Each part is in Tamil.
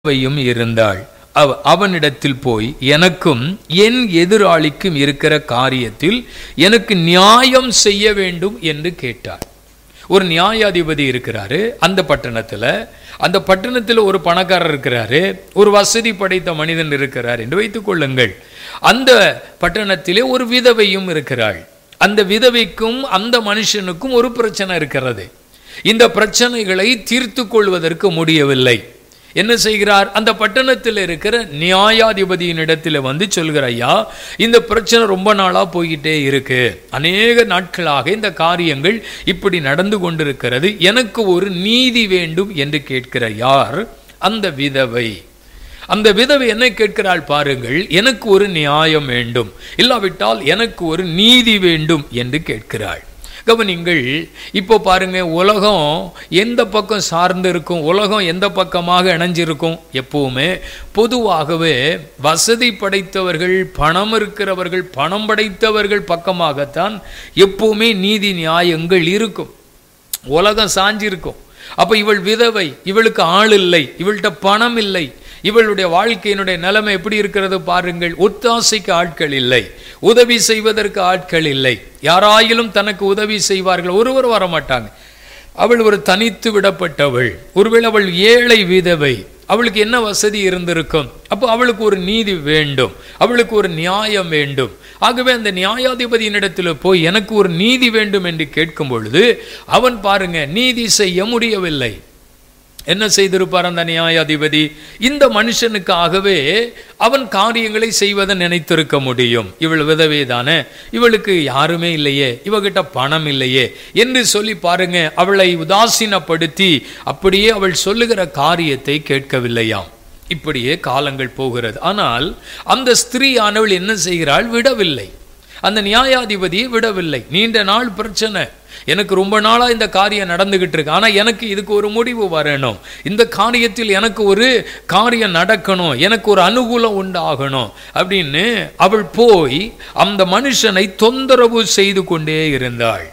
வையும் இருந்தாள் அவ அவனிடத்தில் போய் எனக்கும் என் எதிராளிக்கும் இருக்கிற காரியத்தில் எனக்கு நியாயம் செய்ய வேண்டும் என்று கேட்டார் ஒரு நியாயாதிபதி இருக்கிறாரு அந்த பட்டணத்துல அந்த பட்டணத்தில் ஒரு பணக்காரர் இருக்கிறாரு ஒரு வசதி படைத்த மனிதன் இருக்கிறார் என்று வைத்துக் கொள்ளுங்கள் அந்த பட்டணத்திலே ஒரு விதவையும் இருக்கிறாள் அந்த விதவைக்கும் அந்த மனுஷனுக்கும் ஒரு பிரச்சனை இருக்கிறது இந்த பிரச்சனைகளை தீர்த்து கொள்வதற்கு முடியவில்லை என்ன செய்கிறார் அந்த பட்டணத்தில் இருக்கிற நியாயாதிபதியின் இடத்துல வந்து சொல்கிற ஐயா இந்த பிரச்சனை ரொம்ப நாளா போய்கிட்டே இருக்கு அநேக நாட்களாக இந்த காரியங்கள் இப்படி நடந்து கொண்டிருக்கிறது எனக்கு ஒரு நீதி வேண்டும் என்று கேட்கிற யார் அந்த விதவை அந்த விதவை என்ன கேட்கிறாள் பாருங்கள் எனக்கு ஒரு நியாயம் வேண்டும் இல்லாவிட்டால் எனக்கு ஒரு நீதி வேண்டும் என்று கேட்கிறாள் கவனிங்கள் இப்போ பாருங்க உலகம் எந்த பக்கம் சார்ந்து இருக்கும் உலகம் எந்த பக்கமாக இணைஞ்சிருக்கும் எப்பவுமே பொதுவாகவே வசதி படைத்தவர்கள் பணம் இருக்கிறவர்கள் பணம் படைத்தவர்கள் பக்கமாகத்தான் எப்பவுமே நீதி நியாயங்கள் இருக்கும் உலகம் சாஞ்சிருக்கும் அப்ப இவள் விதவை இவளுக்கு ஆள் இல்லை இவள்கிட்ட பணம் இல்லை இவளுடைய வாழ்க்கையினுடைய நிலைமை எப்படி இருக்கிறது பாருங்கள் ஒத்தாசைக்கு ஆட்கள் இல்லை உதவி செய்வதற்கு ஆட்கள் இல்லை யாராயிலும் தனக்கு உதவி செய்வார்கள் ஒருவர் வரமாட்டாங்க அவள் ஒரு தனித்து விடப்பட்டவள் ஒருவேளை அவள் ஏழை விதவை அவளுக்கு என்ன வசதி இருந்திருக்கும் அப்போ அவளுக்கு ஒரு நீதி வேண்டும் அவளுக்கு ஒரு நியாயம் வேண்டும் ஆகவே அந்த நியாயாதிபதியினிடத்தில் போய் எனக்கு ஒரு நீதி வேண்டும் என்று கேட்கும் பொழுது அவன் பாருங்க நீதி செய்ய முடியவில்லை என்ன செய்திருப்பார் அந்த நியாயாதிபதி இந்த மனுஷனுக்காகவே அவன் காரியங்களை செய்வதை நினைத்திருக்க முடியும் இவள் விதவே தானே இவளுக்கு யாருமே இல்லையே இவகிட்ட பணம் இல்லையே என்று சொல்லி பாருங்க அவளை உதாசீனப்படுத்தி அப்படியே அவள் சொல்லுகிற காரியத்தை கேட்கவில்லையாம் இப்படியே காலங்கள் போகிறது ஆனால் அந்த ஸ்திரீயானவள் என்ன செய்கிறாள் விடவில்லை அந்த நியாயாதிபதியை விடவில்லை நீண்ட நாள் பிரச்சனை எனக்கு ரொம்ப நாளா இந்த காரியம் நடந்துகிட்டு இருக்கு ஆனா எனக்கு இதுக்கு ஒரு முடிவு வரணும் இந்த காரியத்தில் எனக்கு ஒரு காரியம் நடக்கணும் எனக்கு ஒரு அனுகூலம் உண்டாகணும் அப்படின்னு அவள் போய் அந்த மனுஷனை தொந்தரவு செய்து கொண்டே இருந்தாள்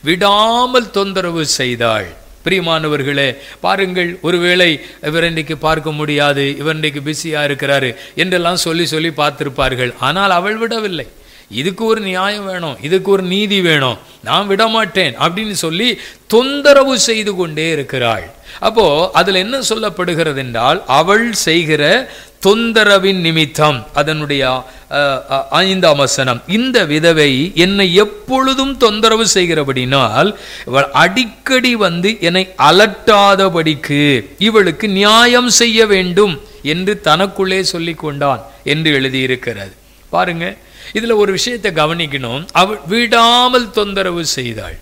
விடாமல் தொந்தரவு செய்தாள் பிரியமானவர்களே பாருங்கள் ஒருவேளை இவர் இன்றைக்கு பார்க்க முடியாது இவர் இன்றைக்கு பிஸியா இருக்கிறாரு என்றெல்லாம் சொல்லி சொல்லி பார்த்திருப்பார்கள் ஆனால் அவள் விடவில்லை இதுக்கு ஒரு நியாயம் வேணும் இதுக்கு ஒரு நீதி வேணும் நான் விட மாட்டேன் அப்படின்னு சொல்லி தொந்தரவு செய்து கொண்டே இருக்கிறாள் அப்போ அதுல என்ன சொல்லப்படுகிறது என்றால் அவள் செய்கிற தொந்தரவின் நிமித்தம் அதனுடைய ஐந்தாம் வசனம் இந்த விதவை என்னை எப்பொழுதும் தொந்தரவு செய்கிறபடினால் இவள் அடிக்கடி வந்து என்னை அலட்டாதபடிக்கு இவளுக்கு நியாயம் செய்ய வேண்டும் என்று தனக்குள்ளே சொல்லி கொண்டான் என்று எழுதியிருக்கிறது பாருங்க இதுல ஒரு விஷயத்தை கவனிக்கணும் அவள் விடாமல் தொந்தரவு செய்தாள்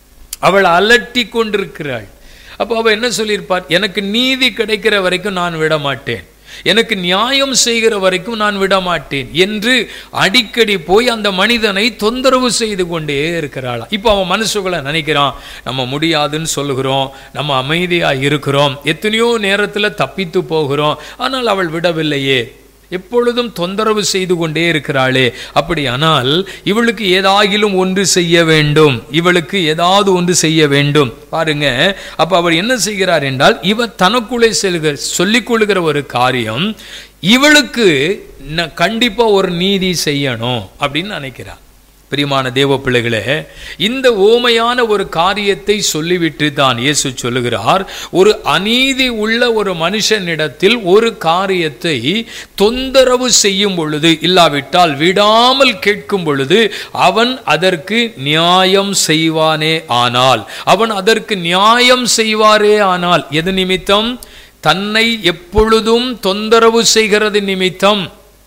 அவள் அலட்டி கொண்டிருக்கிறாள் அப்போ அவள் என்ன சொல்லியிருப்பார் எனக்கு நீதி கிடைக்கிற வரைக்கும் நான் விட மாட்டேன் எனக்கு நியாயம் செய்கிற வரைக்கும் நான் விட மாட்டேன் என்று அடிக்கடி போய் அந்த மனிதனை தொந்தரவு செய்து கொண்டே இருக்கிறாளாம் இப்போ அவன் மனசுக்குள்ள நினைக்கிறான் நம்ம முடியாதுன்னு சொல்லுகிறோம் நம்ம அமைதியா இருக்கிறோம் எத்தனையோ நேரத்துல தப்பித்து போகிறோம் ஆனால் அவள் விடவில்லையே எப்பொழுதும் தொந்தரவு செய்து கொண்டே இருக்கிறாளே அப்படியானால் இவளுக்கு ஏதாகிலும் ஒன்று செய்ய வேண்டும் இவளுக்கு ஏதாவது ஒன்று செய்ய வேண்டும் பாருங்க அப்ப அவர் என்ன செய்கிறார் என்றால் இவ தனக்குள்ளே செல்கிற சொல்லிக் கொள்கிற ஒரு காரியம் இவளுக்கு கண்டிப்பா ஒரு நீதி செய்யணும் அப்படின்னு நினைக்கிறார் பிரியமான தேவ பிள்ளைகளே இந்த ஓமையான ஒரு காரியத்தை சொல்லிவிட்டு தான் இயேசு சொல்லுகிறார் ஒரு அநீதி உள்ள ஒரு மனுஷனிடத்தில் ஒரு காரியத்தை தொந்தரவு செய்யும் பொழுது இல்லாவிட்டால் விடாமல் கேட்கும் பொழுது அவன் அதற்கு நியாயம் செய்வானே ஆனால் அவன் அதற்கு நியாயம் செய்வாரே ஆனால் எது நிமித்தம் தன்னை எப்பொழுதும் தொந்தரவு செய்கிறது நிமித்தம்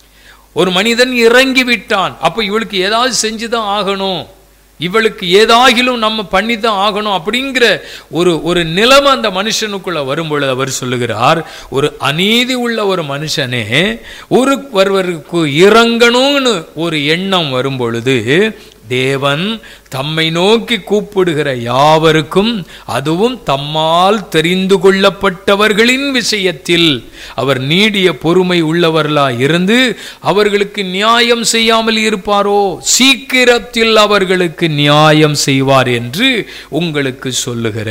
ஒரு மனிதன் இறங்கி விட்டான் அப்ப இவளுக்கு ஏதாவது செஞ்சுதான் ஆகணும் இவளுக்கு ஏதாகிலும் நம்ம பண்ணி தான் ஆகணும் அப்படிங்கிற ஒரு ஒரு நிலைமை அந்த மனுஷனுக்குள்ள வரும்பொழுது அவர் சொல்லுகிறார் ஒரு அநீதி உள்ள ஒரு மனுஷனே ஒரு ஒருவருக்கு இறங்கணும்னு ஒரு எண்ணம் வரும்பொழுது தேவன் தம்மை நோக்கி கூப்பிடுகிற யாவருக்கும் அதுவும் தம்மால் தெரிந்து கொள்ளப்பட்டவர்களின் விஷயத்தில் அவர் நீடிய பொறுமை உள்ளவர்களா இருந்து அவர்களுக்கு நியாயம் செய்யாமல் இருப்பாரோ சீக்கிரத்தில் அவர்களுக்கு நியாயம் செய்வார் என்று உங்களுக்கு சொல்லுகிறேன்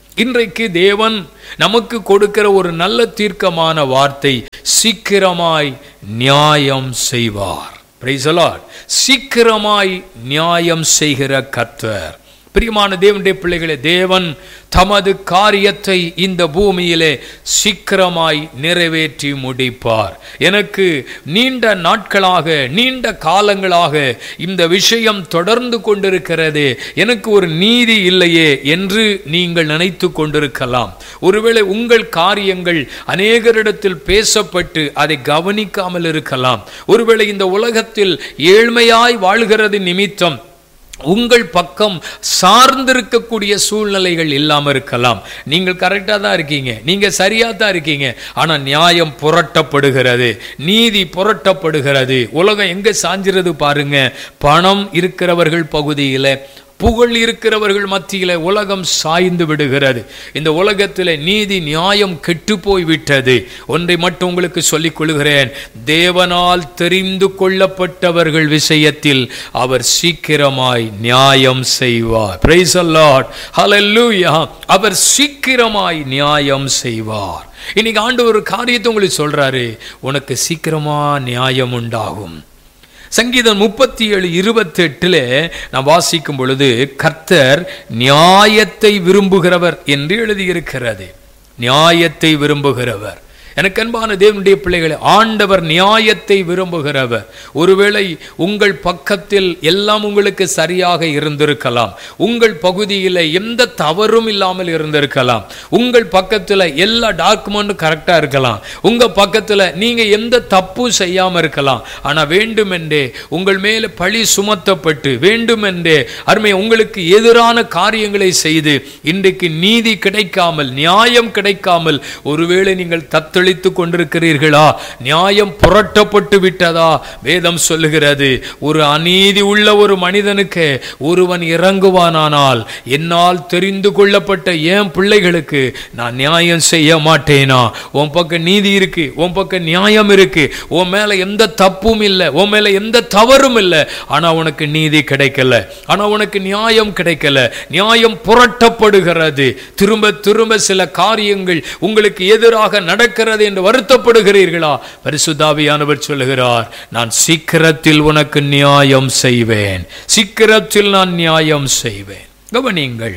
இன்றைக்கு தேவன் நமக்கு கொடுக்கிற ஒரு நல்ல தீர்க்கமான வார்த்தை சீக்கிரமாய் நியாயம் செய்வார் Praise the Lord. சீக்கிரமாய் நியாயம் செய்கிற கர்த்தர் பிரியமான தேவனுடைய பிள்ளைகளே தேவன் தமது காரியத்தை இந்த பூமியிலே சீக்கிரமாய் நிறைவேற்றி முடிப்பார் எனக்கு நீண்ட நாட்களாக நீண்ட காலங்களாக இந்த விஷயம் தொடர்ந்து கொண்டிருக்கிறது எனக்கு ஒரு நீதி இல்லையே என்று நீங்கள் நினைத்து கொண்டிருக்கலாம் ஒருவேளை உங்கள் காரியங்கள் அநேகரிடத்தில் பேசப்பட்டு அதை கவனிக்காமல் இருக்கலாம் ஒருவேளை இந்த உலகத்தில் ஏழ்மையாய் வாழ்கிறது நிமித்தம் உங்கள் பக்கம் சார்ந்திருக்கக்கூடிய சூழ்நிலைகள் இல்லாம இருக்கலாம் நீங்கள் கரெக்டா தான் இருக்கீங்க நீங்க சரியா தான் இருக்கீங்க ஆனா நியாயம் புரட்டப்படுகிறது நீதி புரட்டப்படுகிறது உலகம் எங்க சாஞ்சிறது பாருங்க பணம் இருக்கிறவர்கள் பகுதியில புகழ் இருக்கிறவர்கள் மத்தியில உலகம் சாய்ந்து விடுகிறது இந்த உலகத்தில் நீதி நியாயம் கெட்டு போய் விட்டது ஒன்றை மட்டும் உங்களுக்கு சொல்லிக் கொள்கிறேன் தேவனால் தெரிந்து கொள்ளப்பட்டவர்கள் விஷயத்தில் அவர் சீக்கிரமாய் நியாயம் செய்வார் பிரைஸ் அல்லாட் ஹalleluya அவர் சீக்கிரமாய் நியாயம் செய்வார் இன்னைக்கு ஆண்டு ஒரு காரியத்தை உங்களுக்கு சொல்றாரு உனக்கு சீக்கிரமா நியாயம் உண்டாகும் சங்கீதம் முப்பத்தி ஏழு இருபத்தி எட்டுல நான் வாசிக்கும் பொழுது கர்த்தர் நியாயத்தை விரும்புகிறவர் என்று எழுதியிருக்கிறது நியாயத்தை விரும்புகிறவர் எனக்கு அன்பான தேவனுடைய பிள்ளைகளை ஆண்டவர் நியாயத்தை விரும்புகிறவர் ஒருவேளை உங்கள் பக்கத்தில் எல்லாம் உங்களுக்கு சரியாக இருந்திருக்கலாம் உங்கள் பகுதியில் எந்த தவறும் இல்லாமல் இருந்திருக்கலாம் உங்கள் பக்கத்தில் எல்லா டாக்குமெண்ட்டும் கரெக்டாக இருக்கலாம் உங்கள் பக்கத்தில் நீங்கள் எந்த தப்பும் செய்யாமல் இருக்கலாம் ஆனால் வேண்டுமென்றே உங்கள் மேலே பழி சுமத்தப்பட்டு வேண்டுமென்றே அருமை உங்களுக்கு எதிரான காரியங்களை செய்து இன்றைக்கு நீதி கிடைக்காமல் நியாயம் கிடைக்காமல் ஒருவேளை நீங்கள் தத்தளித்து கொண்டிருக்கிறீர்களா நியாயம் புரட்டப்பட்டு விட்டதா வேதம் சொல்லுகிறது ஒரு அநீதி உள்ள ஒரு மனிதனுக்கு ஒருவன் இறங்குவானானால் என்னால் தெரிந்து கொள்ளப்பட்ட என் பிள்ளைகளுக்கு நான் நியாயம் செய்ய மாட்டேனா உன் பக்கம் நீதி இருக்கு உன் பக்கம் நியாயம் இருக்கு உன் மேல எந்த தப்பும் இல்லை உன் மேல எந்த தவறும் இல்லை ஆனா உனக்கு நீதி கிடைக்கல ஆனா உனக்கு நியாயம் கிடைக்கல நியாயம் புரட்டப்படுகிறது திரும்ப திரும்ப சில காரியங்கள் உங்களுக்கு எதிராக நடக்கிறது என்று வருத்தப்படுகிறீர்களா பரிசுத்தாவியானவர் சொல்லுகிறார் நான் சீக்கிரத்தில் உனக்கு நியாயம் செய்வேன் சீக்கிரத்தில் நான் நியாயம் செய்வேன் கவனிங்கள்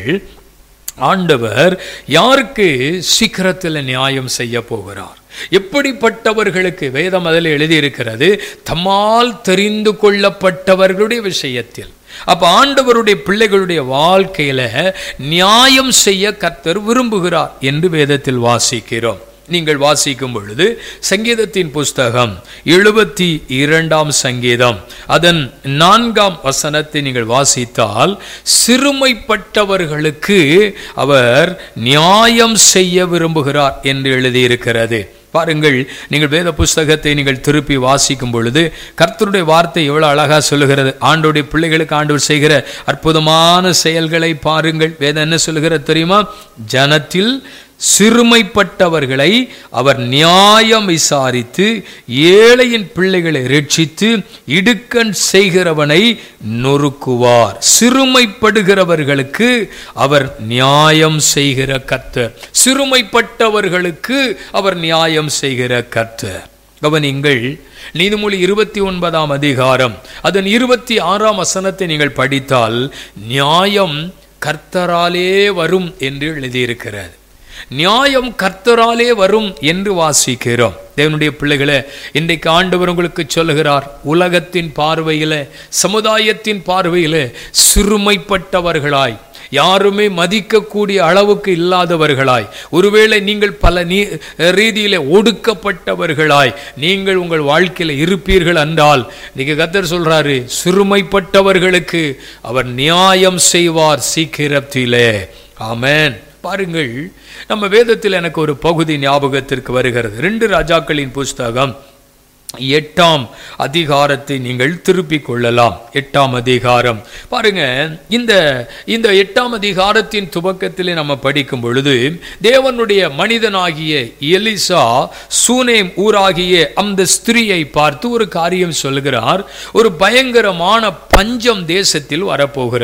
ஆண்டவர் யாருக்கு சீக்கிரத்தில் நியாயம் செய்ய போகிறார் எப்படிப்பட்டவர்களுக்கு வேதம் அதில் எழுதியிருக்கிறது தம்மால் தெரிந்து கொள்ளப்பட்டவர்களுடைய விஷயத்தில் அப்ப ஆண்டவருடைய பிள்ளைகளுடைய வாழ்க்கையில நியாயம் செய்ய கர்த்தர் விரும்புகிறார் என்று வேதத்தில் வாசிக்கிறோம் நீங்கள் வாசிக்கும் பொழுது சங்கீதத்தின் புஸ்தகம் எழுபத்தி இரண்டாம் சங்கீதம் அதன் நான்காம் வசனத்தை நீங்கள் வாசித்தால் சிறுமைப்பட்டவர்களுக்கு அவர் நியாயம் செய்ய விரும்புகிறார் என்று எழுதியிருக்கிறது பாருங்கள் நீங்கள் வேத புஸ்தகத்தை நீங்கள் திருப்பி வாசிக்கும் பொழுது கர்த்தருடைய வார்த்தை எவ்வளவு அழகா சொல்லுகிறது ஆண்டோடைய பிள்ளைகளுக்கு ஆண்டவர் செய்கிற அற்புதமான செயல்களை பாருங்கள் வேதம் என்ன சொல்லுகிறது தெரியுமா ஜனத்தில் சிறுமைப்பட்டவர்களை அவர் நியாயம் விசாரித்து ஏழையின் பிள்ளைகளை ரட்சித்து இடுக்கண் செய்கிறவனை நொறுக்குவார் சிறுமைப்படுகிறவர்களுக்கு அவர் நியாயம் செய்கிற கர்த்தர் சிறுமைப்பட்டவர்களுக்கு அவர் நியாயம் செய்கிற கர்த்தர் கவனிங்கள் நீதிமொழி இருபத்தி ஒன்பதாம் அதிகாரம் அதன் இருபத்தி ஆறாம் வசனத்தை நீங்கள் படித்தால் நியாயம் கர்த்தராலே வரும் என்று எழுதியிருக்கிறது நியாயம் கர்த்தராலே வரும் என்று வாசிக்கிறோம் தேவனுடைய பிள்ளைகளே இன்றைக்கு ஆண்டவர் உங்களுக்கு சொல்லுகிறார் உலகத்தின் பார்வையில சமுதாயத்தின் பார்வையில சிறுமைப்பட்டவர்களாய் யாருமே மதிக்கக்கூடிய அளவுக்கு இல்லாதவர்களாய் ஒருவேளை நீங்கள் பல நீ ரீதியில ஒடுக்கப்பட்டவர்களாய் நீங்கள் உங்கள் வாழ்க்கையில் இருப்பீர்கள் என்றால் நீங்க கத்தர் சொல்றாரு சிறுமைப்பட்டவர்களுக்கு அவர் நியாயம் செய்வார் சீக்கிரத்திலே ஆமென் பாருங்கள் நம்ம வேதத்தில் எனக்கு ஒரு பகுதி ஞாபகத்திற்கு வருகிறது ரெண்டு ராஜாக்களின் புஸ்தகம் எட்டாம் அதிகாரத்தை நீங்கள் திருப்பிக் கொள்ளலாம் எட்டாம் அதிகாரம் பாருங்க இந்த இந்த எட்டாம் அதிகாரத்தின் துவக்கத்திலே நம்ம படிக்கும் பொழுது தேவனுடைய மனிதனாகிய எலிசா சூனேம் ஊராகிய அந்த ஸ்திரியை பார்த்து ஒரு காரியம் சொல்கிறார் ஒரு பயங்கரமான பஞ்சம் தேசத்தில் வரப்போகிறது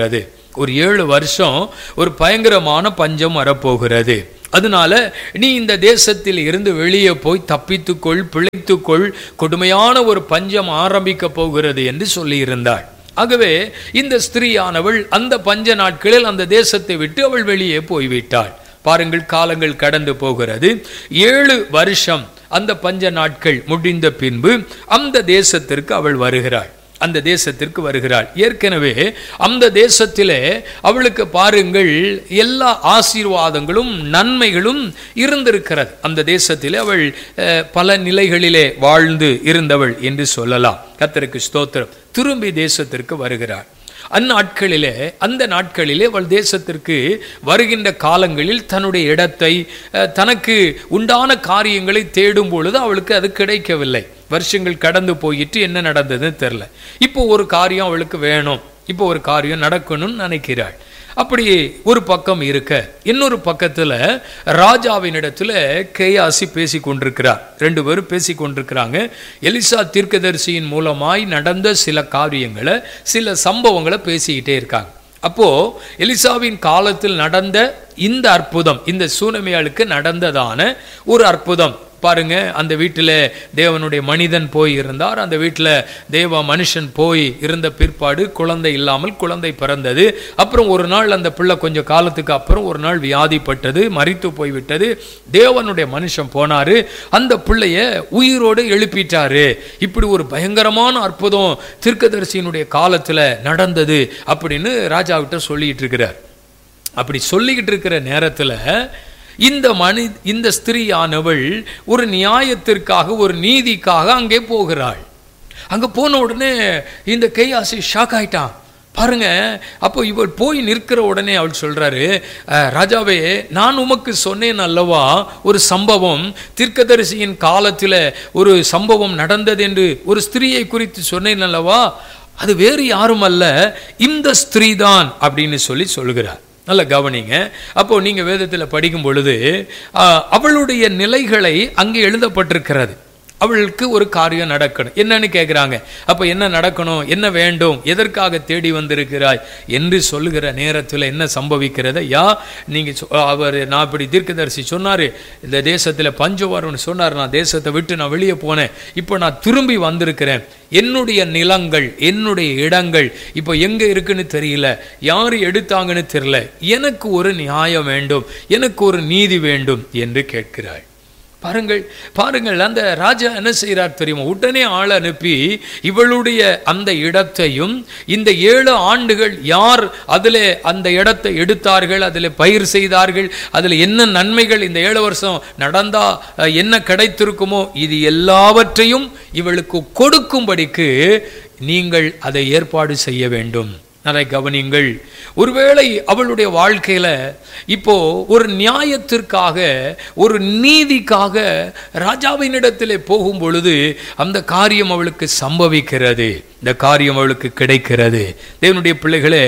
ஒரு ஏழு வருஷம் ஒரு பயங்கரமான பஞ்சம் வரப்போகிறது அதனால நீ இந்த தேசத்தில் இருந்து வெளியே போய் தப்பித்துக்கொள் பிழைத்துக்கொள் கொடுமையான ஒரு பஞ்சம் ஆரம்பிக்க போகிறது என்று சொல்லியிருந்தாள் ஆகவே இந்த ஸ்திரீயானவள் அந்த பஞ்ச நாட்களில் அந்த தேசத்தை விட்டு அவள் வெளியே போய்விட்டாள் பாருங்கள் காலங்கள் கடந்து போகிறது ஏழு வருஷம் அந்த பஞ்ச நாட்கள் முடிந்த பின்பு அந்த தேசத்திற்கு அவள் வருகிறாள் அந்த தேசத்திற்கு வருகிறாள் ஏற்கனவே அந்த தேசத்திலே அவளுக்கு பாருங்கள் எல்லா ஆசீர்வாதங்களும் நன்மைகளும் இருந்திருக்கிறது அந்த தேசத்திலே அவள் அஹ், பல நிலைகளிலே வாழ்ந்து இருந்தவள் என்று சொல்லலாம் கர்த்தருக்கு ஸ்தோத்திரம் திரும்பி தேசத்திற்கு வருகிறாள் அந்நாட்களிலே அந்த நாட்களிலே அவள் தேசத்திற்கு வருகின்ற காலங்களில் தன்னுடைய இடத்தை அஹ், தனக்கு உண்டான காரியங்களை தேடும் பொழுது அவளுக்கு அது கிடைக்கவில்லை வருஷங்கள் கடந்து போயிட்டு என்ன நடந்ததுன்னு தெரில இப்போ ஒரு காரியம் அவளுக்கு வேணும் இப்போ ஒரு காரியம் நடக்கணும்னு நினைக்கிறாள் அப்படி ஒரு பக்கம் இருக்க இன்னொரு பக்கத்துல ராஜாவினிடத்துல கேயாசி பேசி கொண்டிருக்கிறார் ரெண்டு பேரும் பேசி கொண்டிருக்கிறாங்க எலிசா தீர்க்கதரிசியின் மூலமாய் நடந்த சில காரியங்களை சில சம்பவங்களை பேசிக்கிட்டே இருக்காங்க அப்போ எலிசாவின் காலத்தில் நடந்த இந்த அற்புதம் இந்த சூனமியாளுக்கு நடந்ததான ஒரு அற்புதம் பாருங்க அந்த வீட்டில் தேவனுடைய மனிதன் போய் இருந்தார் அந்த வீட்டில் தேவ மனுஷன் போய் இருந்த பிற்பாடு குழந்தை இல்லாமல் குழந்தை பிறந்தது அப்புறம் ஒரு நாள் அந்த பிள்ளை கொஞ்சம் காலத்துக்கு அப்புறம் ஒரு நாள் வியாதிப்பட்டது மறித்து போய்விட்டது தேவனுடைய மனுஷன் போனாரு அந்த பிள்ளைய உயிரோடு எழுப்பிட்டாரு இப்படி ஒரு பயங்கரமான அற்புதம் தீர்க்கதரிசியினுடைய காலத்தில் நடந்தது அப்படின்னு ராஜாவிட்ட சொல்லிட்டு இருக்கிறார் அப்படி சொல்லிக்கிட்டு இருக்கிற நேரத்தில் இந்த மனி இந்த ஸ்திரீயானவள் ஒரு நியாயத்திற்காக ஒரு நீதிக்காக அங்கே போகிறாள் அங்கே போன உடனே இந்த கையாசி ஷாக் ஆயிட்டான் பாருங்க அப்போ இவள் போய் நிற்கிற உடனே அவள் சொல்றாரு "அஹ், ராஜாவே நான் உமக்கு சொன்னேன் அல்லவா ஒரு சம்பவம் தீர்க்கதரிசியின் காலத்தில் ஒரு சம்பவம் நடந்தது என்று ஒரு ஸ்திரீயை குறித்து சொன்னேன் அல்லவா அது வேறு யாரும் அல்ல இந்த ஸ்திரீ தான் அப்படின்னு சொல்லி சொல்லுகிறார் நல்ல கவனிங்க அப்போ நீங்க வேதத்தில் படிக்கும் பொழுது ஆ, அவளுடைய நிலைகளை அங்கே எழுதப்பட்டிருக்கிறது அவளுக்கு ஒரு காரியம் நடக்கணும் என்னன்னு கேட்குறாங்க அப்போ என்ன நடக்கணும் என்ன வேண்டும் எதற்காக தேடி வந்திருக்கிறாய் என்று சொல்லுகிற நேரத்தில் என்ன சம்பவிக்கிறது யா நீங்கள் அவர் நான் இப்படி தீர்க்கதரிசி சொன்னார் இந்த தேசத்தில் பஞ்சம் வரும்னு சொன்னார் நான் தேசத்தை விட்டு நான் வெளியே போனேன் இப்போ நான் திரும்பி வந்திருக்கிறேன் என்னுடைய நிலங்கள் என்னுடைய இடங்கள் இப்போ எங்கே இருக்குன்னு தெரியல யார் எடுத்தாங்கன்னு தெரியல எனக்கு ஒரு நியாயம் வேண்டும் எனக்கு ஒரு நீதி வேண்டும் என்று கேட்கிறாள் பாருங்கள் பாருங்கள் அந்த ராஜா என்ன செய்கிறார் தெரியுமா உடனே ஆள் அனுப்பி இவளுடைய அந்த இடத்தையும் இந்த ஏழு ஆண்டுகள் யார் அதில் அந்த இடத்தை எடுத்தார்கள் அதில் பயிர் செய்தார்கள் அதில் என்ன நன்மைகள் இந்த ஏழு வருஷம் நடந்தா அஹ், என்ன கிடைத்திருக்குமோ இது எல்லாவற்றையும் இவளுக்கு கொடுக்கும்படிக்கு நீங்கள் அதை ஏற்பாடு செய்ய வேண்டும் அதை கவனியுங்கள் ஒருவேளை அவளுடைய வாழ்க்கையில இப்போ ஒரு நியாயத்திற்காக ஒரு நீதிக்காக ராஜாவினிடத்திலே போகும் பொழுது அந்த காரியம் அவளுக்கு சம்பவிக்கிறது இந்த காரியம் அவளுக்கு கிடைக்கிறது தேவனுடைய பிள்ளைகளே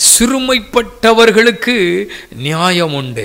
சிறுமைப்பட்டவர்களுக்கு நியாயம் உண்டு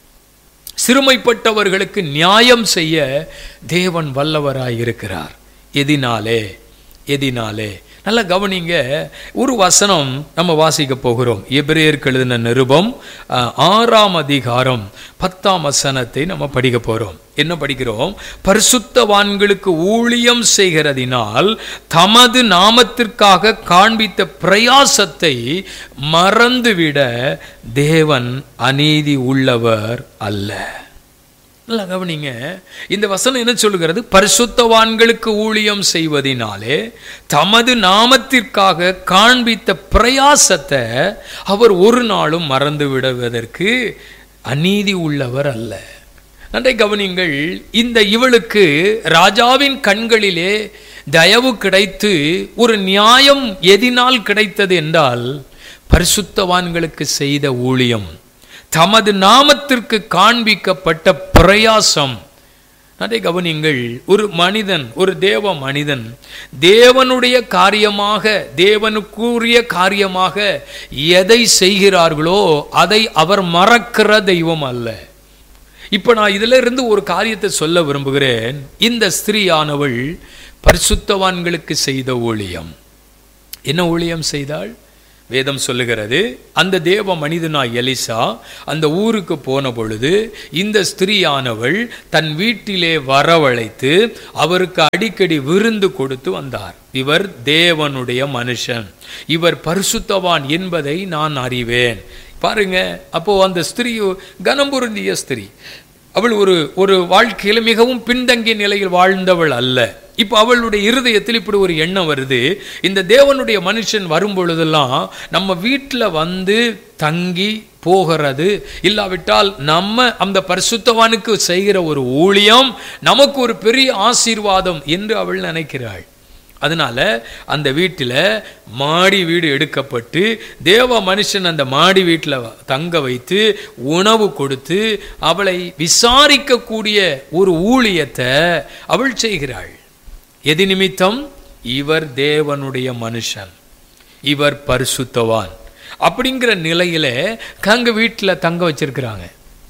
சிறுமைப்பட்டவர்களுக்கு நியாயம் செய்ய தேவன் வல்லவராய் இருக்கிறார் எதினாலே எதினாலே நல்லா கவனிங்க ஒரு வசனம் நம்ம வாசிக்க போகிறோம் எபிரேயருக்கு எழுதின நிருபம் அஹ், ஆறாம் அதிகாரம் பத்தாம் வசனத்தை நம்ம படிக்க போறோம் என்ன படிக்கிறோம் பரிசுத்தவான்களுக்கு ஊழியம் செய்கிறதினால் தமது நாமத்திற்காக காண்பித்த பிரயாசத்தை மறந்துவிட தேவன் அநீதி உள்ளவர் அல்ல நல்லா கவனிங்க இந்த வசனம் என்ன சொல்லுகிறது பரிசுத்தவான்களுக்கு ஊழியம் செய்வதினாலே தமது நாமத்திற்காக காண்பித்த பிரயாசத்தை அவர் ஒரு நாளும் மறந்து விடுவதற்கு அநீதி உள்ளவர் அல்ல நன்றை கவனிங்கள் இந்த இவளுக்கு ராஜாவின் கண்களிலே தயவு கிடைத்து ஒரு நியாயம் எதினால் கிடைத்தது என்றால் பரிசுத்தவான்களுக்கு செய்த ஊழியம் தமது நாமத்திற்கு காண்பிக்கப்பட்ட பிரயாசம் அதை கவனிங்கள் ஒரு மனிதன் ஒரு தேவ மனிதன் தேவனுடைய காரியமாக தேவனுக்குரிய காரியமாக எதை செய்கிறார்களோ அதை அவர் மறக்கிற தெய்வம் அல்ல இப்போ நான் இதுல இருந்து ஒரு காரியத்தை சொல்ல விரும்புகிறேன் இந்த ஸ்திரீயானவள் பரிசுத்தவான்களுக்கு செய்த ஊழியம் என்ன ஊழியம் செய்தாள் வேதம் சொல்லுகிறது அந்த தேவ மனிதனாய் எலிசா அந்த ஊருக்கு போன பொழுது இந்த ஸ்திரீயானவள் தன் வீட்டிலே வரவழைத்து அவருக்கு அடிக்கடி விருந்து கொடுத்து வந்தார் இவர் தேவனுடைய மனுஷன் இவர் பரிசுத்தவான் என்பதை நான் அறிவேன் பாருங்க அப்போ அந்த ஸ்திரீ கனம் பொருந்திய ஸ்திரீ அவள் ஒரு ஒரு வாழ்க்கையில மிகவும் பின்தங்கிய நிலையில் வாழ்ந்தவள் அல்ல இப்போ அவளுடைய இருதயத்தில் இப்படி ஒரு எண்ணம் வருது இந்த தேவனுடைய மனுஷன் வரும் பொழுதெல்லாம் நம்ம வீட்டில் வந்து தங்கி போகிறது இல்லாவிட்டால் நம்ம அந்த பரிசுத்தவானுக்கு செய்கிற ஒரு ஊழியம் நமக்கு ஒரு பெரிய ஆசீர்வாதம் என்று அவள் நினைக்கிறாள் அதனால அந்த வீட்டில் மாடி வீடு எடுக்கப்பட்டு தேவ மனுஷன் அந்த மாடி வீட்டில் தங்க வைத்து உணவு கொடுத்து அவளை விசாரிக்கக்கூடிய ஒரு ஊழியத்தை அவள் செய்கிறாள் எது நிமித்தம் இவர் தேவனுடைய மனுஷன் இவர் பரிசுத்தவான் அப்படிங்கிற நிலையில தங்க வீட்டில் தங்க வச்சிருக்கிறாங்க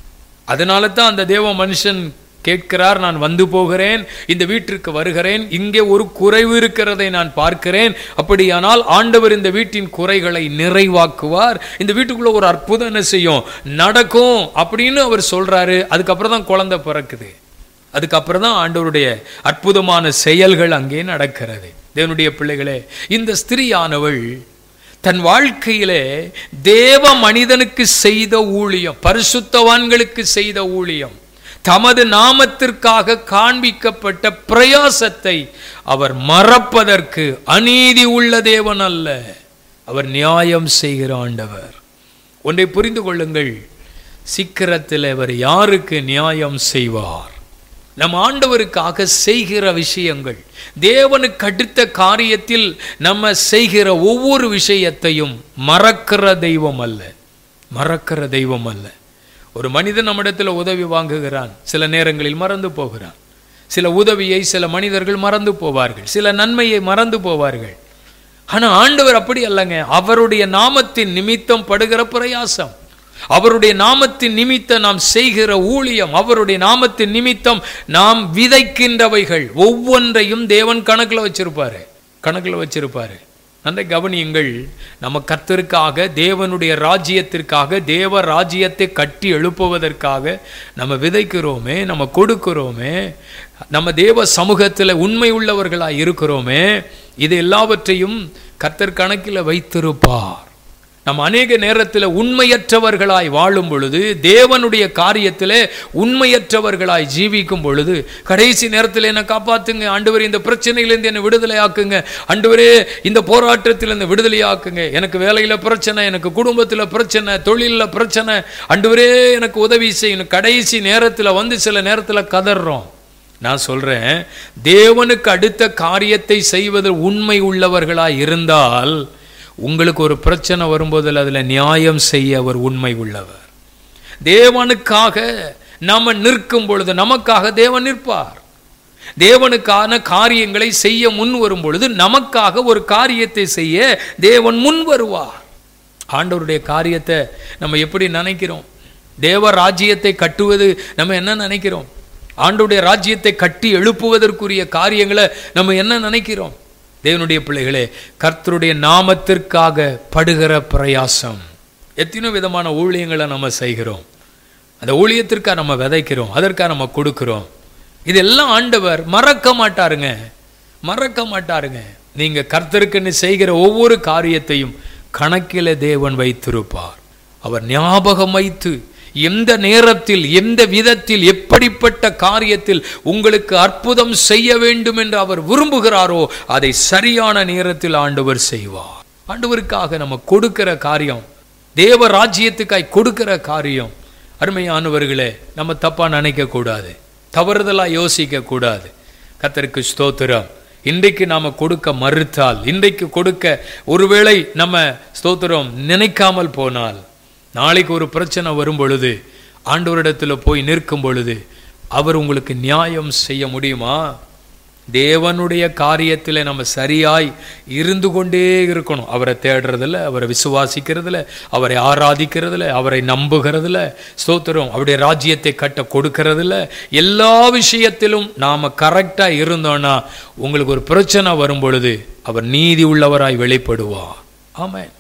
அதனால தான் அந்த தேவ மனுஷன் கேட்கிறார் நான் வந்து போகிறேன் இந்த வீட்டிற்கு வருகிறேன் இங்கே ஒரு குறைவு இருக்கிறதை நான் பார்க்கிறேன் அப்படியானால் ஆண்டவர் இந்த வீட்டின் குறைகளை நிறைவாக்குவார் இந்த வீட்டுக்குள்ள ஒரு அற்புதம் என்ன செய்யும் நடக்கும் அப்படின்னு அவர் சொல்றாரு அதுக்கப்புறம் தான் குழந்தை பிறக்குது அதுக்கப்புறம் தான் ஆண்டவருடைய அற்புதமான செயல்கள் அங்கே நடக்கிறது தேவனுடைய பிள்ளைகளே இந்த ஸ்திரீயானவள் தன் வாழ்க்கையிலே தேவ மனிதனுக்கு செய்த ஊழியம் பரிசுத்தவான்களுக்கு செய்த ஊழியம் தமது நாமத்திற்காக காண்பிக்கப்பட்ட பிரயாசத்தை அவர் மறப்பதற்கு அநீதி உள்ள தேவன் அல்ல அவர் நியாயம் செய்கிற ஆண்டவர் ஒன்றை புரிந்து கொள்ளுங்கள் சீக்கிரத்தில் அவர் யாருக்கு நியாயம் செய்வார் நம் ஆண்டவருக்காக செய்கிற விஷயங்கள் தேவனுக்கு அடுத்த காரியத்தில் நம்ம செய்கிற ஒவ்வொரு விஷயத்தையும் மறக்கிற தெய்வம் அல்ல மறக்கிற தெய்வம் அல்ல ஒரு மனிதன் நம்மிடத்தில் உதவி வாங்குகிறான் சில நேரங்களில் மறந்து போகிறான் சில உதவியை சில மனிதர்கள் மறந்து போவார்கள் சில நன்மையை மறந்து போவார்கள் ஆனா ஆண்டவர் அப்படி அல்லங்க அவருடைய நாமத்தின் நிமித்தம் படுகிற பிரயாசம் அவருடைய நாமத்தின் நிமித்தம் நாம் செய்கிற ஊழியம் அவருடைய நாமத்தின் நிமித்தம் நாம் விதைக்கின்றவைகள் ஒவ்வொன்றையும் தேவன் கணக்குல வச்சிருப்பாரு கணக்குல வச்சிருப்பாரு நன்றை கவனியுங்கள் நம்ம கர்த்தருக்காக தேவனுடைய ராஜ்யத்திற்காக தேவ ராஜ்யத்தை கட்டி எழுப்புவதற்காக நம்ம விதைக்கிறோமே நம்ம கொடுக்கிறோமே நம்ம தேவ சமூகத்தில் உண்மை உள்ளவர்களாய் இருக்கிறோமே இது எல்லாவற்றையும் கர்த்தர் கணக்கில் வைத்திருப்பார் நம்ம அநேக நேரத்தில் உண்மையற்றவர்களாய் வாழும் பொழுது தேவனுடைய காரியத்தில் உண்மையற்றவர்களாய் ஜீவிக்கும் பொழுது கடைசி நேரத்தில் என்னை காப்பாத்துங்க ஆண்டவரே இந்த பிரச்சனையிலேருந்து என்னை விடுதலை ஆக்குங்க ஆண்டவரே இந்த போராட்டத்திலிருந்து விடுதலை ஆக்குங்க எனக்கு வேலையில் பிரச்சனை எனக்கு குடும்பத்தில் பிரச்சனை தொழிலில் பிரச்சனை ஆண்டவரே எனக்கு உதவி செய்யணும் கடைசி நேரத்தில் வந்து சில நேரத்தில் கதறோம் நான் சொல்றேன் தேவனுக்கு அடுத்த காரியத்தை செய்வதில் உண்மை உள்ளவர்களாய் இருந்தால் உங்களுக்கு ஒரு பிரச்சனை வரும்போதில் அதில் நியாயம் செய்ய அவர் உண்மை உள்ளவர் தேவனுக்காக நாம நிற்கும் பொழுது நமக்காக தேவன் நிற்பார் தேவனுக்கான காரியங்களை செய்ய முன் வரும் பொழுது நமக்காக ஒரு காரியத்தை செய்ய தேவன் முன் வருவார் ஆண்டவருடைய காரியத்தை நம்ம எப்படி நினைக்கிறோம் தேவ ராஜ்யத்தை கட்டுவது நம்ம என்ன நினைக்கிறோம் ஆண்டவருடைய ராஜ்யத்தை கட்டி எழுப்புவதற்குரிய காரியங்களை நம்ம என்ன நினைக்கிறோம் தேவனுடைய பிள்ளைகளே கர்த்தருடைய நாமத்திற்காக படுகிற பிரயாசம் எத்தனையோ விதமான ஊழியங்களை நம்ம செய்கிறோம் அந்த ஊழியத்திற்காக நம்ம விதைக்கிறோம் அதற்காக நம்ம கொடுக்கிறோம் இதெல்லாம் ஆண்டவர் மறக்க மாட்டாருங்க மறக்க மாட்டாருங்க நீங்க கர்த்தருக்குன்னு செய்கிற ஒவ்வொரு காரியத்தையும் கணக்கில தேவன் வைத்திருப்பார் அவர் ஞாபகம் வைத்து எந்த நேரத்தில் எந்த விதத்தில் எப்படிப்பட்ட காரியத்தில் உங்களுக்கு அற்புதம் செய்ய வேண்டும் என்று அவர் விரும்புகிறாரோ அதை சரியான நேரத்தில் ஆண்டவர் செய்வார் ஆண்டவருக்காக நம்ம கொடுக்கிற காரியம் தேவ ராஜ்யத்துக்காய் கொடுக்கிற காரியம் அருமையானவர்களே நம்ம தப்பா நினைக்க கூடாது தவறுதலா யோசிக்க கூடாது கத்தருக்கு ஸ்தோத்திரம் இன்றைக்கு நாம கொடுக்க மறுத்தால் இன்றைக்கு கொடுக்க ஒருவேளை நம்ம ஸ்தோத்திரம் நினைக்காமல் போனால் நாளைக்கு ஒரு பிரச்சனை வரும் பொழுது ஆண்டவரிடத்தில் போய் நிற்கும் பொழுது அவர் உங்களுக்கு நியாயம் செய்ய முடியுமா தேவனுடைய காரியத்தில் நம்ம சரியாய் இருந்து கொண்டே இருக்கணும் அவரை தேடுறதுல அவரை விசுவாசிக்கிறதுல அவரை ஆராதிக்கிறதுல அவரை நம்புகிறதுல ஸ்தோத்திரம் அவருடைய ராஜ்யத்தை கட்ட கொடுக்கறதுல எல்லா விஷயத்திலும் நாம் கரெக்டாக இருந்தோன்னா உங்களுக்கு ஒரு பிரச்சனை வரும் பொழுது அவர் நீதி உள்ளவராய் வெளிப்படுவார் ஆமாம்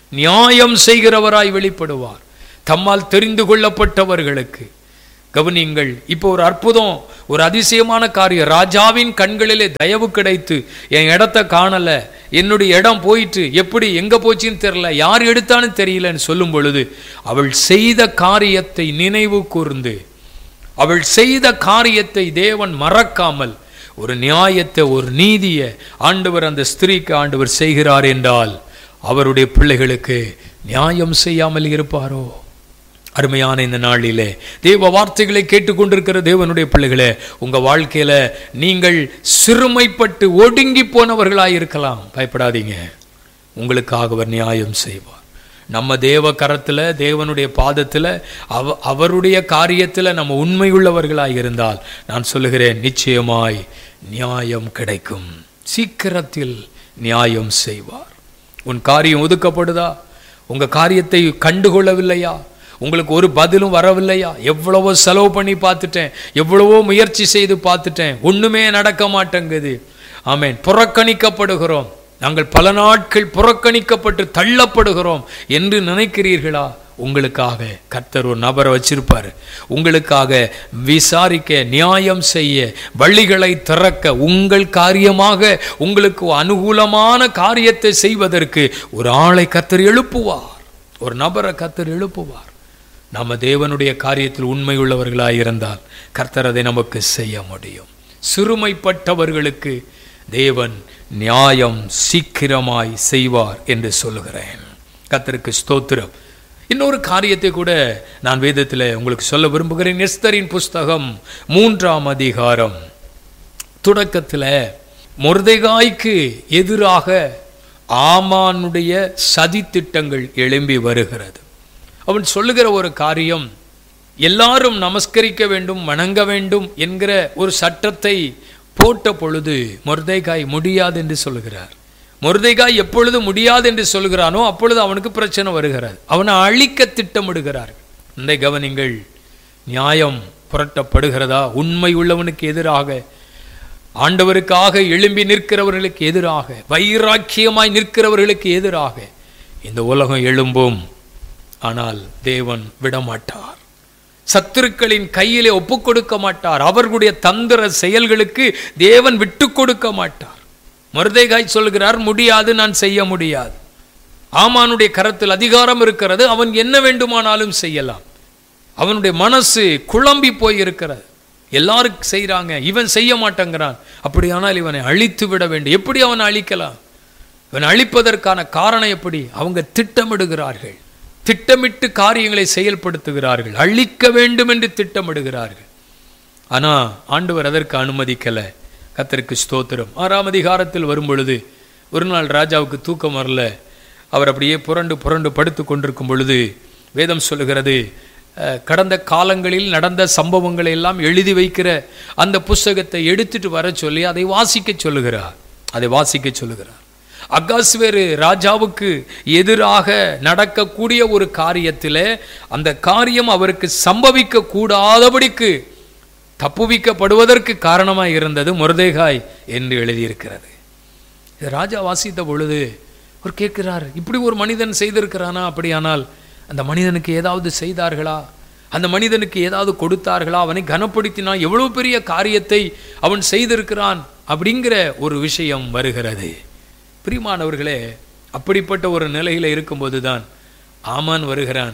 நியாயம் செய்கிறவராய் வெளிப்படுவார் தம்மால் தெரிந்து கொள்ளப்பட்டவர்களுக்கு கவனியுங்கள் இப்போ ஒரு அற்புதம் ஒரு அதிசயமான காரியம் ராஜாவின் கண்களிலே தயவு கிடைத்து என் இடத்த காணல என்னுடைய இடம் போயிட்டு எப்படி எங்க போச்சுன்னு தெரியல யார் எடுத்தான்னு தெரியலன்னு சொல்லும் பொழுது அவள் செய்த காரியத்தை நினைவு கூர்ந்து அவள் செய்த காரியத்தை தேவன் மறக்காமல் ஒரு நியாயத்தை ஒரு நீதியை ஆண்டவர் அந்த ஸ்திரீக்கு ஆண்டவர் செய்கிறார் என்றால் அவருடைய பிள்ளைகளுக்கு நியாயம் செய்யாமல் இருப்பாரோ அருமையான இந்த நாளிலே தேவ வார்த்தைகளை கேட்டுக்கொண்டிருக்கிற தேவனுடைய பிள்ளைகளே உங்க வாழ்க்கையில நீங்கள் சிறுமைப்பட்டு ஒடுங்கி போனவர்களாய் இருக்கலாம் பயப்படாதீங்க உங்களுக்காக அவர் நியாயம் செய்வார் நம்ம தேவ கரத்துல தேவனுடைய பாதத்துல அவ அவருடைய காரியத்துல நம்ம உண்மையுள்ளவர்களாய் இருந்தால் நான் சொல்லுகிறேன் நிச்சயமாய் நியாயம் கிடைக்கும் சீக்கிரத்தில் நியாயம் செய்வார் உன் காரியம் ஒதுக்கப்படுதா உங்க காரியத்தை கண்டுகொள்ளவில்லையா உங்களுக்கு ஒரு பதிலும் வரவில்லையா எவ்வளவோ செலவு பண்ணி பார்த்துட்டேன் எவ்வளவோ முயற்சி செய்து பார்த்துட்டேன் ஒண்ணுமே நடக்க மாட்டேங்குது ஆமென் புறக்கணிக்கப்படுகிறோம் நாங்கள் பல நாட்கள் புறக்கணிக்கப்பட்டு தள்ளப்படுகிறோம் என்று நினைக்கிறீர்களா உங்களுக்காக கர்த்தர் ஒரு நபரை வச்சிருப்பார் உங்களுக்காக விசாரிக்க நியாயம் செய்ய வழிகளை திறக்க உங்கள் காரியமாக உங்களுக்கு அனுகூலமான காரியத்தை செய்வதற்கு ஒரு ஆளை கர்த்தர் எழுப்புவார் ஒரு நபரை கர்த்தர் எழுப்புவார் நம்ம தேவனுடைய காரியத்தில் உண்மை உள்ளவர்களாய் இருந்தால் கர்த்தர் அதை நமக்கு செய்ய முடியும் சிறுமைப்பட்டவர்களுக்கு தேவன் நியாயம் சீக்கிரமாய் செய்வார் என்று சொல்லுகிறேன் கர்த்தருக்கு ஸ்தோத்திரம் இன்னொரு காரியத்தை கூட நான் வேதத்தில் உங்களுக்கு சொல்ல விரும்புகிறேன் எஸ்தரின் புஸ்தகம் மூன்றாம் அதிகாரம் தொடக்கத்தில் மொர்தெகாய்க்கு எதிராக ஆமானுடைய சதி திட்டங்கள் எழும்பி வருகிறது அவன் சொல்லுகிற ஒரு காரியம் எல்லாரும் நமஸ்கரிக்க வேண்டும் வணங்க வேண்டும் என்கிற ஒரு சட்டத்தை போட்ட பொழுது மொர்தேகாய் முடியாது என்று சொல்லுகிறார் மொர்தேகாய் எப்பொழுது முடியாது என்று சொல்கிறானோ அப்பொழுது அவனுக்கு பிரச்சனை வருகிறது அவனை அழிக்க திட்டமிடுகிறார் இந்த கவனிங்கள் நியாயம் புரட்டப்படுகிறதா உண்மை உள்ளவனுக்கு எதிராக ஆண்டவருக்காக எழும்பி நிற்கிறவர்களுக்கு எதிராக வைராக்கியமாய் நிற்கிறவர்களுக்கு எதிராக இந்த உலகம் எழும்பும் ஆனால் தேவன் விடமாட்டார் சத்துருக்களின் கையிலே ஒப்புக் கொடுக்க மாட்டார் அவர்களுடைய தந்திர செயல்களுக்கு தேவன் விட்டு கொடுக்க மாட்டார் மருதைகாய் சொல்கிறார் முடியாது நான் செய்ய முடியாது ஆமானுடைய கரத்தில் அதிகாரம் இருக்கிறது அவன் என்ன வேண்டுமானாலும் செய்யலாம் அவனுடைய மனசு குழம்பி போய் இருக்கிறது எல்லாரும் செய்கிறாங்க இவன் செய்ய மாட்டேங்கிறான் அப்படியானால் இவனை அழித்து விட வேண்டும் எப்படி அவனை அழிக்கலாம் இவன் அழிப்பதற்கான காரணம் எப்படி அவங்க திட்டமிடுகிறார்கள் திட்டமிட்டு காரியங்களை செயல்படுத்துகிறார்கள் அழிக்க வேண்டும் என்று திட்டமிடுகிறார்கள் ஆனா ஆண்டவர் அதற்கு அனுமதிக்கல கத்தருக்கு ஸ்தோத்திரம் ஆறாம் அதிகாரத்தில் வரும் பொழுது ஒரு நாள் ராஜாவுக்கு தூக்கம் வரல அவர் அப்படியே புரண்டு புரண்டு படுத்து கொண்டிருக்கும் பொழுது வேதம் சொல்லுகிறது அஹ், கடந்த காலங்களில் நடந்த சம்பவங்களை எல்லாம் எழுதி வைக்கிற அந்த புஸ்தகத்தை எடுத்துட்டு வர சொல்லி அதை வாசிக்க சொல்லுகிறார் அதை வாசிக்க சொல்லுகிறார் அகாஸ்வேரு ராஜாவுக்கு எதிராக நடக்கக்கூடிய ஒரு காரியத்தில் அந்த காரியம் அவருக்கு சம்பவிக்க கூடாதபடிக்கு தப்புவிக்கப்படுவதற்கு காரணமாக இருந்தது முருதேகாய் என்று எழுதியிருக்கிறது இது ராஜா வாசித்த பொழுது அவர் கேட்கிறார் இப்படி ஒரு மனிதன் செய்திருக்கிறானா அப்படியானால் அந்த மனிதனுக்கு ஏதாவது செய்தார்களா அந்த மனிதனுக்கு ஏதாவது கொடுத்தார்களா அவனை கனப்படுத்தினா எவ்வளவு பெரிய காரியத்தை அவன் செய்திருக்கிறான் அப்படிங்கிற ஒரு விஷயம் வருகிறது பிரியமானவர்களே அப்படிப்பட்ட ஒரு நிலையில இருக்கும்போது தான் ஆமான் வருகிறான்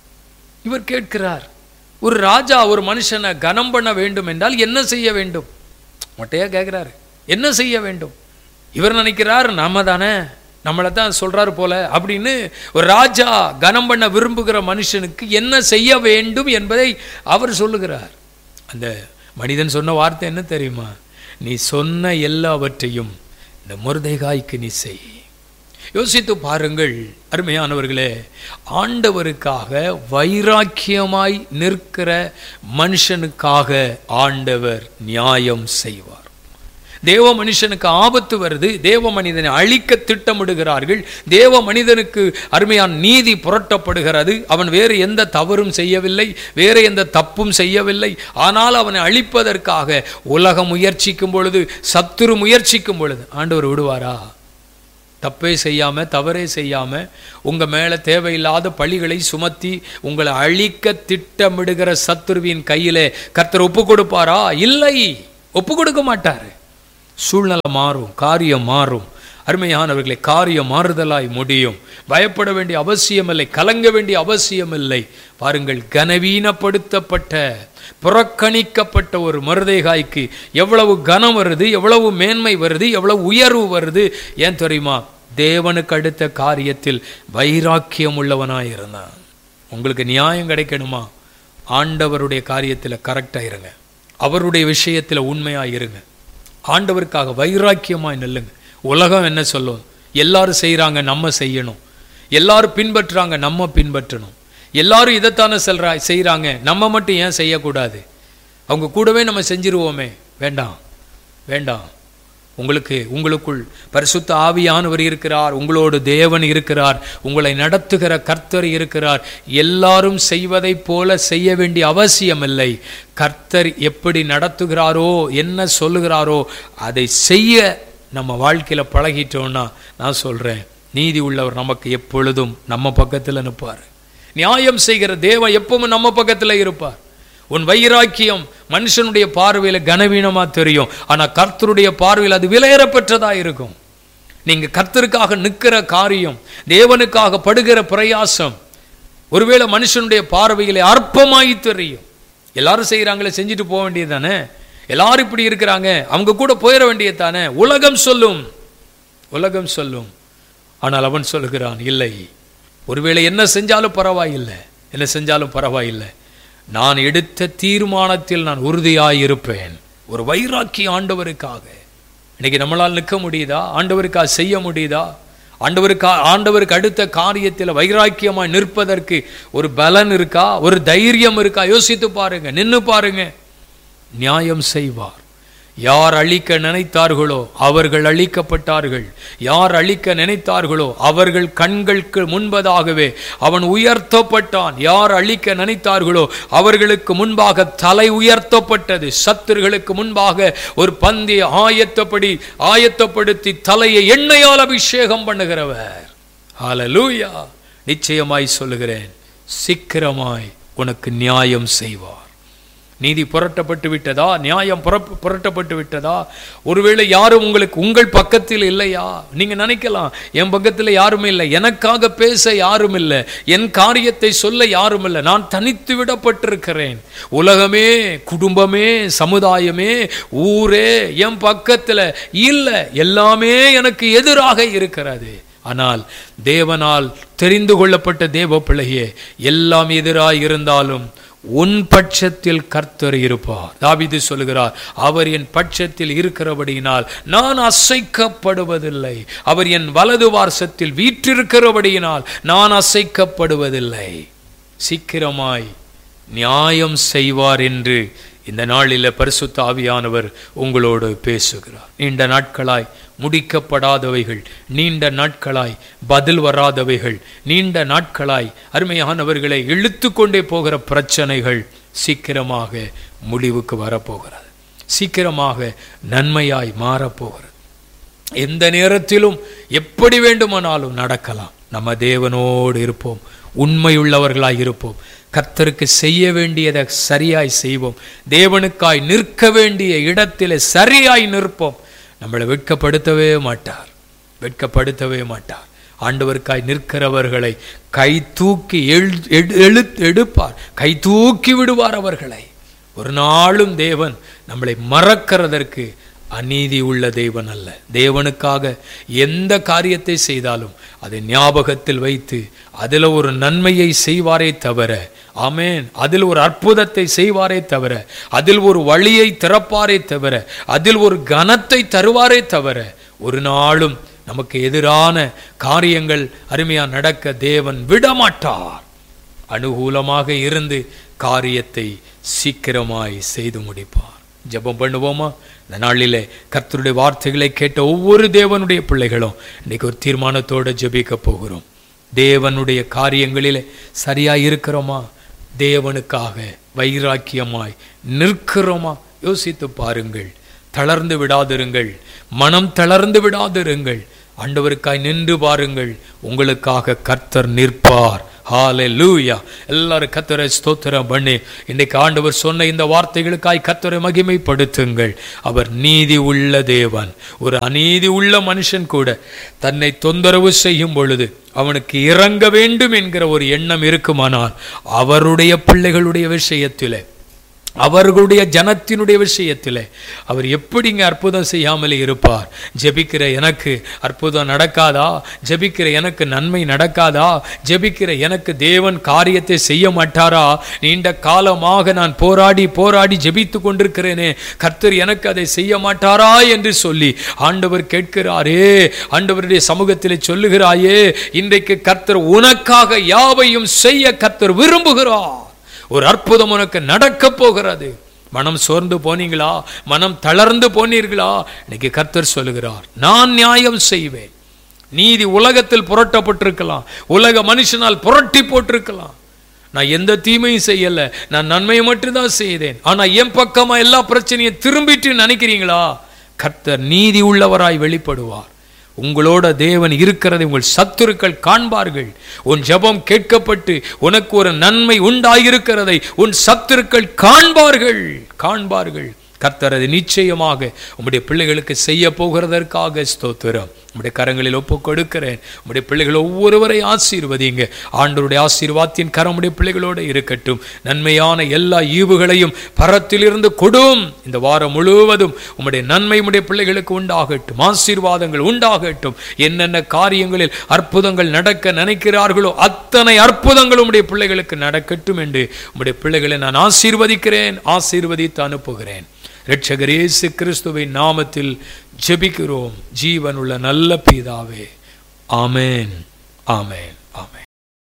இவர் கேட்கிறார் ஒரு ராஜா ஒரு மனுஷனை கனம் பண்ண வேண்டும் என்றால் என்ன செய்ய வேண்டும் மொட்டையா கேட்கிறாரு என்ன செய்ய வேண்டும் இவர் நினைக்கிறார் நாம தானே நம்மளை தான் சொல்றாரு போல அப்படின்னு ஒரு ராஜா கனம் பண்ண விரும்புகிற மனுஷனுக்கு என்ன செய்ய வேண்டும் என்பதை அவர் சொல்லுகிறார் அந்த மனிதன் சொன்ன வார்த்தை என்ன தெரியுமா நீ சொன்ன எல்லாவற்றையும் இந்த முருதைகாய்க்கு நீ செய் யோசித்து பாருங்கள் அருமையானவர்களே ஆண்டவருக்காக வைராக்கியமாய் நிற்கிற மனுஷனுக்காக ஆண்டவர் நியாயம் செய்வார் தேவ மனுஷனுக்கு ஆபத்து வருது தேவ மனிதனை அழிக்க திட்டமிடுகிறார்கள் தேவ மனிதனுக்கு அருமையான நீதி புரட்டப்படுகிறது அவன் வேறு எந்த தவறும் செய்யவில்லை வேறு எந்த தப்பும் செய்யவில்லை ஆனால் அவனை அழிப்பதற்காக உலகம் முயற்சிக்கும் பொழுது சத்துரு முயற்சிக்கும் பொழுது ஆண்டவர் விடுவாரா தப்பே செய்யாம தவறே செய்யாம உங்க மேல தேவையில்லாத பழிகளை சுமத்தி உங்களை அழிக்க திட்டமிடுகிற சத்துருவின் கையிலே கர்த்தர் ஒப்பு கொடுப்பாரா இல்லை ஒப்பு கொடுக்க மாட்டாரு சூழ்நிலை மாறும் காரியம் மாறும் அருமையானவர்களை காரியம் மாறுதலாய் முடியும் பயப்பட வேண்டிய அவசியமில்லை கலங்க வேண்டிய அவசியமில்லை பாருங்கள் கனவீனப்படுத்தப்பட்ட புறக்கணிக்கப்பட்ட ஒரு மருதைகாய்க்கு எவ்வளவு கனம் வருது எவ்வளவு மேன்மை வருது எவ்வளவு உயர்வு வருது ஏன் தெரியுமா தேவனுக்கு அடுத்த காரியத்தில் வைராக்கியம் உள்ளவனாய் இருந்தான் உங்களுக்கு நியாயம் கிடைக்கணுமா ஆண்டவருடைய காரியத்தில் கரெக்டாக இருங்க அவருடைய விஷயத்தில் உண்மையாக இருங்க ஆண்டவருக்காக வைராக்கியமாய் நில்லுங்க உலகம் என்ன சொல்லும் எல்லாரும் செய்கிறாங்க நம்ம செய்யணும் எல்லாரும் பின்பற்றுறாங்க நம்ம பின்பற்றணும் எல்லாரும் இதைத்தானே செல்றா செய்கிறாங்க நம்ம மட்டும் ஏன் செய்யக்கூடாது அவங்க கூடவே நம்ம செஞ்சிருவோமே வேண்டாம் வேண்டாம் உங்களுக்கு உங்களுக்குள் பரிசுத்த ஆவியானவர் இருக்கிறார் உங்களோடு தேவன் இருக்கிறார் உங்களை நடத்துகிற கர்த்தர் இருக்கிறார் எல்லாரும் செய்வதைப் போல செய்ய வேண்டிய அவசியமில்லை கர்த்தர் எப்படி நடத்துகிறாரோ என்ன சொல்லுகிறாரோ அதை செய்ய நம்ம வாழ்க்கையில பழகிட்டோம்னா நான் சொல்றேன் நீதி உள்ளவர் நமக்கு எப்பொழுதும் நம்ம பக்கத்தில் நிற்பார் நியாயம் செய்கிற தேவன் எப்பவும் நம்ம பக்கத்தில் இருப்பார் உன் வைராக்கியம் மனுஷனுடைய பார்வையில கனவீனமா தெரியும் ஆனா கர்த்தருடைய பார்வையில் அது விலையேறப்பெற்றதா இருக்கும் நீங்க கர்த்தருக்காக நிற்கிற காரியம் தேவனுக்காக படுகிற பிரயாசம் ஒருவேளை மனுஷனுடைய பார்வையிலே அற்பமாய் தெரியும் எல்லாரும் செய்கிறாங்களே செஞ்சுட்டு போக வேண்டியது தானே எல்லாரும் இப்படி இருக்கிறாங்க அவங்க கூட போயிட வேண்டியது தானே உலகம் சொல்லும் உலகம் சொல்லும் ஆனால் அவன் சொல்லுகிறான் இல்லை ஒருவேளை என்ன செஞ்சாலும் பரவாயில்லை என்ன செஞ்சாலும் பரவாயில்லை நான் எடுத்த தீர்மானத்தில் நான் உறுதியாய் இருப்பேன் ஒரு வைராக்கி ஆண்டவருக்காக இன்னைக்கு நம்மளால் நிற்க முடியுதா ஆண்டவருக்காக செய்ய முடியுதா ஆண்டவருக்கா ஆண்டவருக்கு அடுத்த காரியத்தில் வைராக்கியமாய் நிற்பதற்கு ஒரு பலன் இருக்கா ஒரு தைரியம் இருக்கா யோசித்து பாருங்க நின்னு பாருங்க நியாயம் செய்வார் யார் அழிக்க நினைத்தார்களோ அவர்கள் அழிக்கப்பட்டார்கள் யார் அழிக்க நினைத்தார்களோ அவர்கள் கண்களுக்கு முன்பதாகவே அவன் உயர்த்தப்பட்டான் யார் அழிக்க நினைத்தார்களோ அவர்களுக்கு முன்பாக தலை உயர்த்தப்பட்டது சத்துருகளுக்கு முன்பாக ஒரு பந்தி ஆயத்தப்படி ஆயத்தப்படுத்தி தலையை எண்ணெயால் அபிஷேகம் பண்ணுகிறவர் ஹalleluya நிச்சயமாய் சொல்லுகிறேன் சீக்கிரமாய் உனக்கு நியாயம் செய்வார் நீதி புரட்டப்பட்டு விட்டதா நியாயம் புறப்- புரட்டப்பட்டு விட்டதா ஒருவேளை யாரும் உங்களுக்கு உங்கள் பக்கத்தில் இல்லையா நீங்க நினைக்கலாம் என் பக்கத்தில் யாருமே இல்லை எனக்காக பேச யாரும் இல்லை என் காரியத்தை சொல்ல யாரும் இல்லை நான் தனித்து விடப்பட்டிருக்கிறேன் உலகமே குடும்பமே சமுதாயமே ஊரே என் பக்கத்தில் இல்லை எல்லாமே எனக்கு எதிராக இருக்கிறது ஆனால் தேவனால் தெரிந்து கொள்ளப்பட்ட தேவ பிள்ளையே எல்லாம் எதிராய் இருந்தாலும் உன் பட்சத்தில் கர்த்தர் இருப்பார் தாவீது சொல்லுகிறார் அவர் என் பட்சத்தில் இருக்கிறபடியினால் நான் அசைக்கப்படுவதில்லை அவர் என் வலது வாரசத்தில் வீற்றிருக்கிறபடியினால் நான் அசைக்கப்படுவதில்லை சீக்கிரமாய் நியாயம் செய்வார் என்று இந்த நாளில் பரிசுத்த ஆவியானவர் உங்களோடு பேசுகிறார் நீண்ட நாட்களாய் முடிக்கப்படாதவைகள் நீண்ட நாட்களாய் பதில் வராதவைகள் நீண்ட நாட்களாய் அருமையானவர்களை இழுத்து கொண்டே போகிற பிரச்சனைகள் சீக்கிரமாக முடிவுக்கு வரப்போகிறது சீக்கிரமாக நன்மையாய் மாறப்போகிறது எந்த நேரத்திலும் எப்படி வேண்டுமானாலும் நடக்கலாம் நம்ம தேவனோடு இருப்போம் உண்மையுள்ளவர்களாய் இருப்போம் கர்த்தருக்கு செய்ய வேண்டியதை சரியாய் செய்வோம் தேவனுக்காய் நிற்க வேண்டிய இடத்திலே சரியாய் நிற்போம் நம்மளை வெட்கப்படுத்தவே மாட்டார் வெட்கப்படுத்தவே மாட்டார் ஆண்டவருக்காய் நிற்கிறவர்களை கை தூக்கி எழு எடு- எழு- எடுப்பார் கை தூக்கி விடுவார் அவர்களை ஒரு நாளும் தேவன் நம்மளை மறக்கிறதற்கு அநீதி உள்ள தேவன் அல்ல தேவனுக்காக எந்த காரியத்தை செய்தாலும் அதை ஞாபகத்தில் வைத்து அதில் ஒரு நன்மையை செய்வாரே தவிர ஆமென் அதில் ஒரு அற்புதத்தை செய்வாரே தவிர அதில் ஒரு வழியை திறப்பாரே தவிர அதில் ஒரு கனத்தை தருவாரே தவிர ஒரு நாளும் நமக்கு எதிரான காரியங்கள் அருமையா நடக்க தேவன் விடமாட்டார் அனுகூலமாக இருந்து காரியத்தை சீக்கிரமாய் செய்து முடிப்பார் ஜெபம் பண்ணுவோமா இந்த நாளிலே கர்த்தருடைய வார்த்தைகளை கேட்ட ஒவ்வொரு தேவனுடைய பிள்ளைகளும் இன்னைக்கு ஒரு தீர்மானத்தோடு ஜெபிக்க போகிறோம் தேவனுடைய காரியங்களிலே சரியா இருக்கிறோமா தேவனுக்காக வைராக்கியமாய் நிற்கிறோமா யோசித்து பாருங்கள் தளர்ந்து விடாதிருங்கள் மனம் தளர்ந்து விடாதிருங்கள் ஆண்டவருக்காய் நின்று பாருங்கள் உங்களுக்காக கர்த்தர் நிற்பார் ஹalleluya எல்லாரும் கர்த்தரை ஸ்தோத்திரம் பண்ணி இன்னைக்கு ஆண்டவர் சொன்ன இந்த வார்த்தைகளுக்காய் கர்த்தரை மகிமைப்படுத்துங்கள் அவர் நீதி உள்ள தேவன் ஒரு அநீதி உள்ள மனுஷன் கூட தன்னை தொந்தரவு செய்யும் பொழுது அவனுக்கு இறங்க வேண்டும் என்கிற ஒரு எண்ணம் இருக்குமானால் அவருடைய பிள்ளைகளுடைய விஷயத்திலே அவர்களுடைய ஜனத்தினுடைய விஷயத்தில் அவர் எப்படிங்க அற்புதம் செய்யாமல் இருப்பார் ஜெபிக்கிற எனக்கு அற்புதம் நடக்காதா ஜெபிக்கிற எனக்கு நன்மை நடக்காதா ஜெபிக்கிற எனக்கு தேவன் காரியத்தை செய்ய மாட்டாரா நீண்ட காலமாக நான் போராடி போராடி ஜெபித்து கொண்டிருக்கிறேனே கர்த்தர் எனக்கு அதை செய்ய மாட்டாரா என்று சொல்லி ஆண்டவர் கேட்கிறாரே ஆண்டவருடைய சமூகத்தில் சொல்லுகிறாயே இன்றைக்கு கர்த்தர் உனக்காக யாவையும் செய்ய கர்த்தர் விரும்புகிறார் ஒரு அற்புதம் உனக்கு நடக்க போகிறது மனம் சோர்ந்து போனீங்களா மனம் தளர்ந்து போனீர்களா இன்னைக்கு கர்த்தர் சொல்லுகிறார் நான் நியாயம் செய்வேன் நீதி உலகத்தில் புரட்டப்பட்டிருக்கலாம் உலக மனுஷனால் புரட்டி போட்டிருக்கலாம் நான் எந்த தீமையும் செய்யல நான் நன்மையை மட்டும்தான் செய்தேன் ஆனா என் பக்கமா எல்லா பிரச்சனையும் திரும்பிட்டு நினைக்கிறீங்களா கர்த்தர் நீதி உள்ளவராய் வெளிப்படுவார் உங்களோட தேவன் இருக்கிறதை உங்கள் சத்துருக்கள் காண்பார்கள் உன் ஜெபம் கேட்கப்பட்டு உனக்கு ஒரு நன்மை உண்டாயிருக்கிறதை உன் சத்துருக்கள் காண்பார்கள் காண்பார்கள் கர்த்தர் அதை நிச்சயமாக உம்முடைய பிள்ளைகளுக்கு செய்ய போகிறதற்காக ஸ்தோத்திரம் உம்முடைய கரங்களில் ஒப்பு கொடுக்கிறேன் உம்முடைய பிள்ளைகள் ஒவ்வொருவரை ஆசீர்வதிங்க ஆண்டவருடைய ஆசீர்வாதத்தின் கரம் உடைய பிள்ளைகளோடு இருக்கட்டும் நன்மையான எல்லா ஈவுகளையும் பரத்திலிருந்து கொடும் இந்த வாரம் முழுவதும் உம்முடைய நன்மை உம்முடைய பிள்ளைகளுக்கு உண்டாகட்டும் ஆசீர்வாதங்கள் உண்டாகட்டும் என்னென்ன காரியங்களில் அற்புதங்கள் நடக்க நினைக்கிறார்களோ அத்தனை அற்புதங்களும் உம்முடைய பிள்ளைகளுக்கு நடக்கட்டும் என்று உம்முடைய பிள்ளைகளை நான் ஆசீர்வதிக்கிறேன் ஆசீர்வதித்து அனுப்புகிறேன் இரட்சகர் இயேசு கிறிஸ்துவின் நாமத்தில் ஜெபிக்கிறோம் ஜீவனுள்ள நல்ல பிதாவே ஆமென் ஆமென் ஆமென்